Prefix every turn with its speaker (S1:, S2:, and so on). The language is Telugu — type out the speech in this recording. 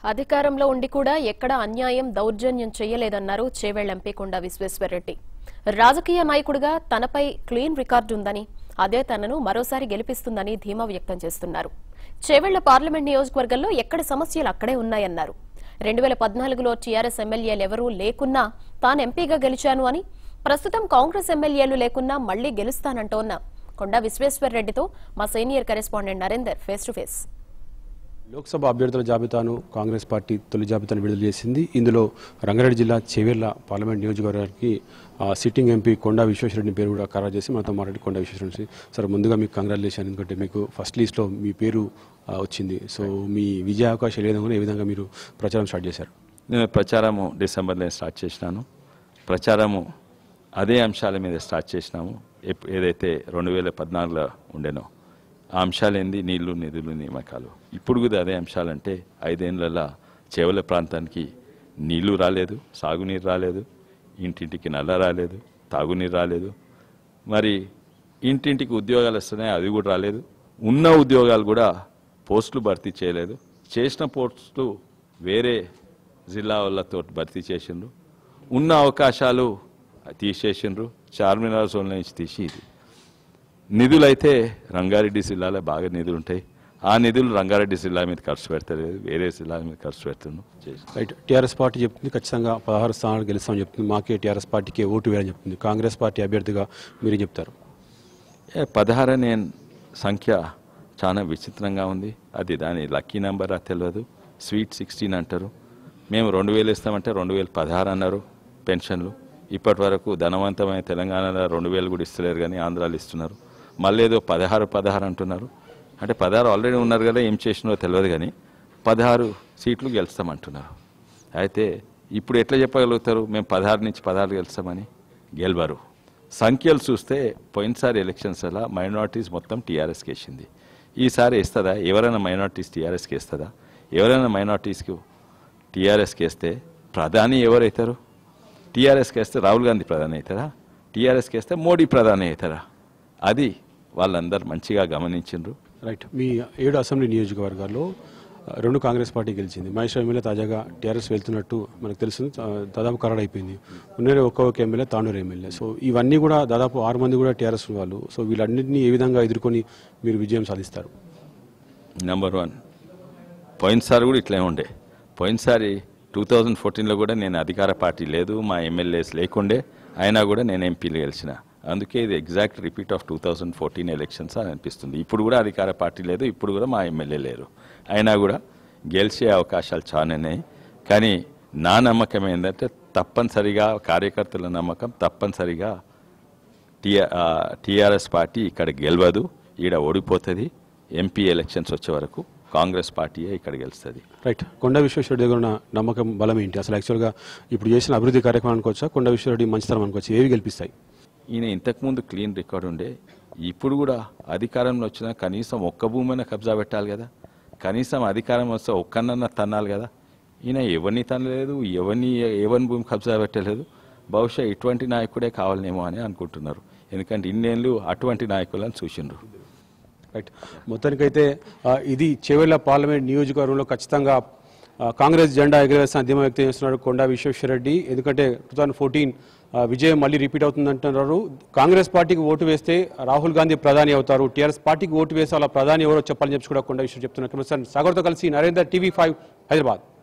S1: అధికారంలో ఉండి కూడా ఎక్కడ అన్యాయం దౌర్జన్యం చేయలేదన్నారు చేవెళ్ల ఎంపీ కొండా విశ్వేశ్వరరెడ్డి రాజకీయ నాయకుడిగా తనపై క్లీన్ రికార్డు ఉందని అదే తనను మరోసారి గెలిపిస్తుందని ధీమా వ్యక్తం చేస్తున్నారు చేవెళ్ల పార్లమెంట్ నియోజకవర్గంలో ఎక్కడి సమస్యలు అక్కడే ఉన్నాయన్నారు రెండు వేల పద్నాలుగులో టీఆర్ఎస్ ఎమ్మెల్యేలెవరూ లేకున్నా తాను ఎంపీగా గెలిచాను అని ప్రస్తుతం కాంగ్రెస్ ఎమ్మెల్యేలు లేకున్నా మళ్లీ గెలుస్తానంటోన్న కొండా విశ్వేశ్వరరెడ్డితో మా senior correspondent Narender face to face
S2: Lok Sabha అభ్యర్థుల జాబితాను కాంగ్రెస్ పార్టీ తొలి జాబితాను విడుదల చేసింది ఇందులో రంగారెడ్డి జిల్లా చేవెళ్ల పార్లమెంట్ నియోజకవర్గానికి ఆ, సిట్టింగ్ ఎంపీ కొండా విశ్వేశ్వరరెడ్డి పేరు కూడా ఖరారు చేసి మనతో మాట్లాడి కొండా విశ్వేశ్వరరెడ్డి సార్ ముందుగా మీకు కంగ్రాచులేషన్ ఎందుకంటే మీకు ఫస్ట్ లిస్ట్లో మీ పేరు ఆ, వచ్చింది సో మీ విజయ అవకాశాలు ఏదైనా కూడా ఏ విధంగా మీరు ప్రచారం స్టార్ట్ చేశారు
S3: నేను ప్రచారము డిసెంబర్లో స్టార్ట్ చేసినాను ప్రచారము అదే అంశాల మీద స్టార్ట్ చేసినాము ఎప్- ఏదైతే రెండు వేల పద్నాలుగులో ఉండేనో ఆ అంశాలు ఏంది నీళ్లు నిధులు నియామకాలు ఇప్పుడు కూడా అదే అంశాలంటే ఐదేళ్లలో చేవల ప్రాంతానికి నీళ్లు రాలేదు సాగునీరు రాలేదు ఇంటింటికి నల్ల రాలేదు తాగునీరు రాలేదు మరి ఇంటింటికి ఉద్యోగాలు వస్తున్నాయి అది కూడా రాలేదు ఉన్న ఉద్యోగాలు కూడా పోస్టులు భర్తీ చేయలేదు చేసిన పోస్టులు వేరే జిల్లా వాళ్ళతో భర్తీ చేసిండ్రు ఉన్న అవకాశాలు తీసేసిండ్రు చార్మినార్ జోన్ నుంచి తీసి ఇది నిధులైతే రంగారెడ్డి జిల్లాలో బాగా నిధులు ఉంటాయి ఆ నిధులు రంగారెడ్డి జిల్లా మీద ఖర్చు పెడతలేదు వేరే జిల్లాల మీద ఖర్చు పెడుతున్నాం చేసి
S2: రైట్ టీఆర్ఎస్ పార్టీ చెప్తుంది ఖచ్చితంగా పదహారు స్థానాలు గెలుస్తామని చెప్తుంది మాకే టీఆర్ఎస్ పార్టీకి ఓటు వేయాలని చెప్తుంది కాంగ్రెస్ పార్టీ అభ్యర్థిగా మీరేం చెప్తారు
S3: ఏ, పదహారు అనే సంఖ్య చాలా విచిత్రంగా ఉంది అది దాని లక్కీ నెంబర్ అది తెలియదు స్వీట్ సిక్స్టీన్ అంటారు మేము రెండు వేలు ఇస్తామంటే రెండు వేలు పదహారు అన్నారు పెన్షన్లు ఇప్పటి వరకు ధనవంతమైన తెలంగాణలో రెండు వేలు కూడా ఇస్తలేరు కానీ ఆంధ్రాలో ఇస్తున్నారు మళ్ళీ ఏదో పదహారు పదహారు అంటున్నారు అంటే పదహారు ఆల్రెడీ ఉన్నారు కదా ఏం చేసినారో తెలియదు కానీ పదహారు సీట్లు గెలుస్తామంటున్నారు అయితే ఇప్పుడు ఎట్లా చెప్పగలుగుతారు మేము పదహారు నుంచి పదహారు గెలుస్తామని గెలవరు సంఖ్యలు చూస్తే పోయినసారి ఎలక్షన్స్ అలా మైనార్టీస్ మొత్తం టీఆర్ఎస్కి వేసింది ఈసారి వేస్తుందా ఎవరైనా మైనార్టీస్ టీఆర్ఎస్కి వేస్తుందా ఎవరైనా మైనార్టీస్కి టీఆర్ఎస్కి వేస్తే ప్రధాని ఎవరైతారు టీఆర్ఎస్కి వేస్తే రాహుల్ గాంధీ ప్రధాని అవుతారా టీఆర్ఎస్కి వేస్తే మోడీ ప్రధాని అవుతారా అది వాళ్ళందరూ మంచిగా గమనించిండ్రు
S2: రైట్ మీ ఏడు అసెంబ్లీ నియోజకవర్గాల్లో ఆ, రెండు కాంగ్రెస్ పార్టీ గెలిచింది మహేశ్వర ఎమ్మెల్యే తాజాగా టీఆర్ఎస్ వెళ్తున్నట్టు మనకు తెలుసు ఆ, దాదాపు ఖరారు అయిపోయింది ఉన్నరే ఒక్క ఒక ఎమ్మెల్యే తాండూరు ఎమ్మెల్యే సో ఇవన్నీ కూడా దాదాపు ఆరు మంది కూడా టీఆర్ఎస్ వాళ్ళు సో వీళ్ళన్నింటినీ ఏ విధంగా ఎదుర్కొని మీరు విజయం సాధిస్తారు
S3: నెంబర్ వన్ పోయినసారి కూడా ఇట్లే ఉండే పోయినసారి టూ థౌజండ్ ఫోర్టీన్లో కూడా నేను అధికార పార్టీ లేదు మా ఎమ్మెల్యేస్ లేకుండే అయినా కూడా నేను ఎంపీలు గెలిచిన అందుకే ఇది exact repeat of two thousand fourteen elections అని అనిపిస్తుంది ఇప్పుడు కూడా అధికార పార్టీ లేదు ఇప్పుడు కూడా మా ఎమ్మెల్యే లేరు అయినా కూడా గెలిచే అవకాశాలు చాలా ఉన్నాయి కానీ నా నమ్మకం ఏంటంటే తప్పనిసరిగా కార్యకర్తల నమ్మకం తప్పనిసరిగా టీఆర్ టీఆర్ఎస్ పార్టీ ఇక్కడ గెలవదు ఈడ ఓడిపోతుంది ఎంపీ ఎలక్షన్స్ వచ్చే వరకు కాంగ్రెస్ పార్టీయే ఇక్కడ గెలుస్తుంది
S2: రైట్ కొండ విశ్వేశ్వరరెడ్డి దగ్గర ఉన్న నమ్మకం బలం ఏంటి అసలు యాక్చువల్గా ఇప్పుడు చేసిన అభివృద్ధి కార్యక్రమం అనుకోవచ్చా కొండ విశ్వేశ్వరరెడ్డి మంచితనం అనుకోవచ్చు ఏవి గెలిపిస్తాయి
S3: ఈయన ఇంతకుముందు క్లీన్ రికార్డు ఉండే ఇప్పుడు కూడా అధికారంలో వచ్చినా కనీసం ఒక్క భూమైనా కబ్జా పెట్టాలి కదా కనీసం అధికారం వస్తే ఒక్కనన్నా తన్నాలి కదా ఈయన ఎవరిని తనలేదు ఎవరిని ఎవరిని భూమి కబ్జా పెట్టలేదు బహుశా ఇటువంటి నాయకుడే కావాలనేమో అని అనుకుంటున్నారు ఎందుకంటే ఇన్నేళ్ళు అటువంటి నాయకులను చూసిండ్రు
S2: రైట్ మొత్తానికైతే ఆ, ఇది చేవెళ్ల పార్లమెంట్ నియోజకవర్గంలో ఖచ్చితంగా ఆ, కాంగ్రెస్ జెండా ఎగరవేసిన ధీమా వ్యక్తం చేస్తున్నాడు కొండా విశ్వేశ్వరరెడ్డి ఎందుకంటే టూ థౌసండ్ ఫోర్టీన్ విజయం మళ్ళీ రిపీట్ అవుతుందంటున్నారు కాంగ్రెస్ పార్టీకి ఓటు వేస్తే రాహుల్ గాంధీ ప్రధాని అవుతారు టీఆర్ఎస్ పార్టీకి ఓటు వేస్తే అలా ప్రధాని ఎవరో చెప్పాలని చెప్పి కూడా కొండా విశ్వ చెప్తున్నారు సాగర్తో కలిసి నరేందర్ టీవీ ఫైవ్ హైదరాబాద్